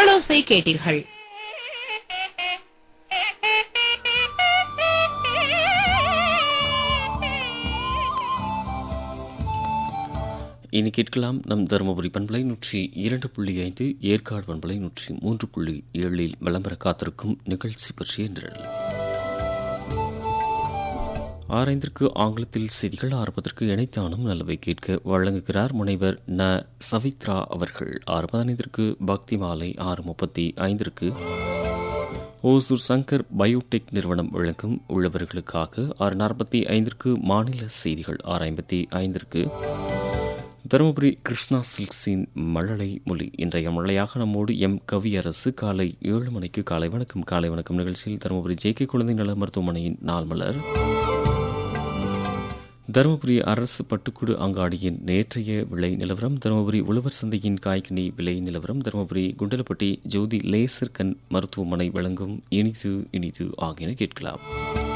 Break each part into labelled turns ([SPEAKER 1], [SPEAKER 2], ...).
[SPEAKER 1] குரலோசை கேட்டீர்கள்
[SPEAKER 2] இனி கேட்கலாம் நம் தருமபுரி பண்பலை நூற்றி இரண்டு புள்ளி ஐந்து ஏற்காடு பண்பலை நூற்றி மூன்று புள்ளி ஏழில் விளம்பர காத்திருக்கும் நிகழ்ச்சி பற்றிய நிரல் ஆரைந்திற்கு ஆங்கிலத்தில் செய்திகள் ஆரம்பத்திற்கு இணைத்தானும் நல்லவை கேட்க வழங்குகிறார் முனைவர் ந சவித்ரா அவர்கள் ஆறு பதினைந்திற்கு பக்தி மாலை ஆறு முப்பத்தி ஐந்திற்கு ஓசூர் சங்கர் பயோடெக் நிறுவனம் வழங்கும் உள்ளவர்களுக்காக ஆறு நாற்பத்தி ஐந்திற்கு மாநில செய்திகள் ஆறு ஐம்பத்தி ஐந்திற்கு தருமபுரி கிருஷ்ணா சில்க்ஸின் மழலை மொழி இன்றைய மழையாக நம்மோடு எம் கவியரசு காலை ஏழு மணிக்கு காலை வணக்கம் காலை வணக்கம் நிகழ்ச்சியில் தருமபுரி ஜே கே குழந்தை நல மருத்துவமனையின் நாள் மலர் தருமபுரி அரசு பட்டுக்குடு அங்காடியின் நேற்றைய விலை நிலவரம் தருமபுரி உழவர் சந்தையின் காய்கனி விலை நிலவரம் தருமபுரி குண்டலப்பட்டி ஜோதி லேசர் கண் மருத்துவமனை வழங்கும் இனிது இனிது ஆகியன கேட்கலாம்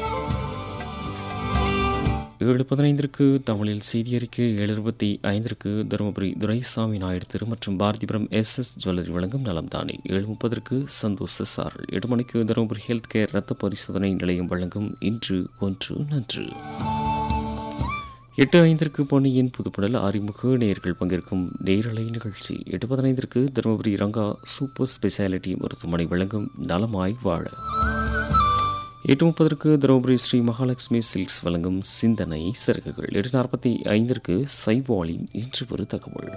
[SPEAKER 2] ஏழு பதினைந்திற்கு தமிழில் செய்தி அறிக்கை ஏழு இருபத்தி ஐந்திற்கு தருமபுரி துரைசாமி நாயுடு திரு மற்றும் பாரதிபுரம் எஸ் எஸ் ஜுவல்லரி வழங்கும் நலம் தானே ஏழு முப்பதற்கு சந்தோஷ சாரல் எட்டு மணிக்கு தருமபுரி ஹெல்த் கேர் ரத்த பரிசோதனை நிலையம் வழங்கும் இன்று ஒன்று நன்று எட்டு ஐந்திற்கு பொன்னியின் புதுப்படல் அறிமுக நேர்கள் பங்கேற்கும் நேரலை நிகழ்ச்சி எட்டு பதினைந்திற்கு தருமபுரி ரங்கா சூப்பர் ஸ்பெஷாலிட்டி மருத்துவமனை வழங்கும் நலமாய் வாழ எட்டு முப்பதற்கு தருமபுரி ஸ்ரீ மகாலட்சுமி சில்க்ஸ் வழங்கும் சிந்தனை சரக்குகள் எட்டு நாற்பத்தி ஐந்திற்கு சைபாலின் இன்று ஒரு தகவல்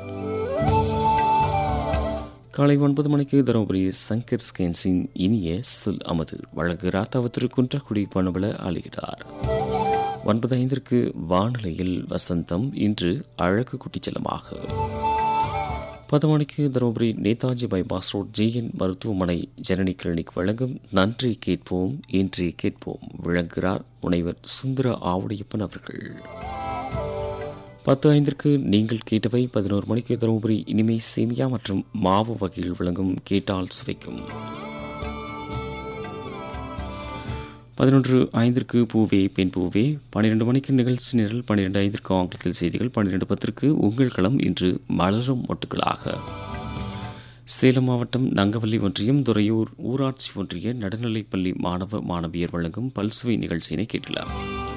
[SPEAKER 2] காலை ஒன்பது மணிக்கு தருமபுரி சங்கர் ஸ்கேன்ஸின் இனிய சொல் அமது வழங்குகிறார் தவ திரு குன்றக்குடி பணுபல அழிகிறார் ஒன்பது ஐந்திற்கு வானிலையில் வசந்தம் இன்று அழகு குட்டிச்சலமாக பத்து மணிக்கு Dharmapuri Netaji bypass road JN மருத்துவமனை ஜனனி கிளினிக் வழங்கும் நன்றி கேட்போம் இன்றி கேட்போம் விளங்குகிறார் முனைவர் சுந்தர ஆவுடையப்பன் அவர்கள் பத்து ஐந்திற்கு நீங்கள் கேட்டவை பதினோரு மணிக்கு தருமபுரி இனிமை சேமியா மற்றும் மாவு வகையில் விளங்கும் கேட்டால் சுவைக்கும் பதினொன்று ஐந்திற்கு பூவே பெண் பூவே பன்னிரெண்டு மணிக்கு நிகழ்ச்சி நிரல் பன்னிரெண்டு ஐந்திற்கு ஆங்கிலத்தில் செய்திகள் பன்னிரெண்டு பத்திற்கு உங்கள் களம் இன்று மலரும் மொட்டுகளாக சேலம் மாவட்டம் நங்கவல்லி ஒன்றியம் துறையூர் ஊராட்சி ஒன்றிய நடுநிலைப்பள்ளி மாணவ மாணவியர் வழங்கும் பல்சுவை நிகழ்ச்சியினை கேட்கலாம்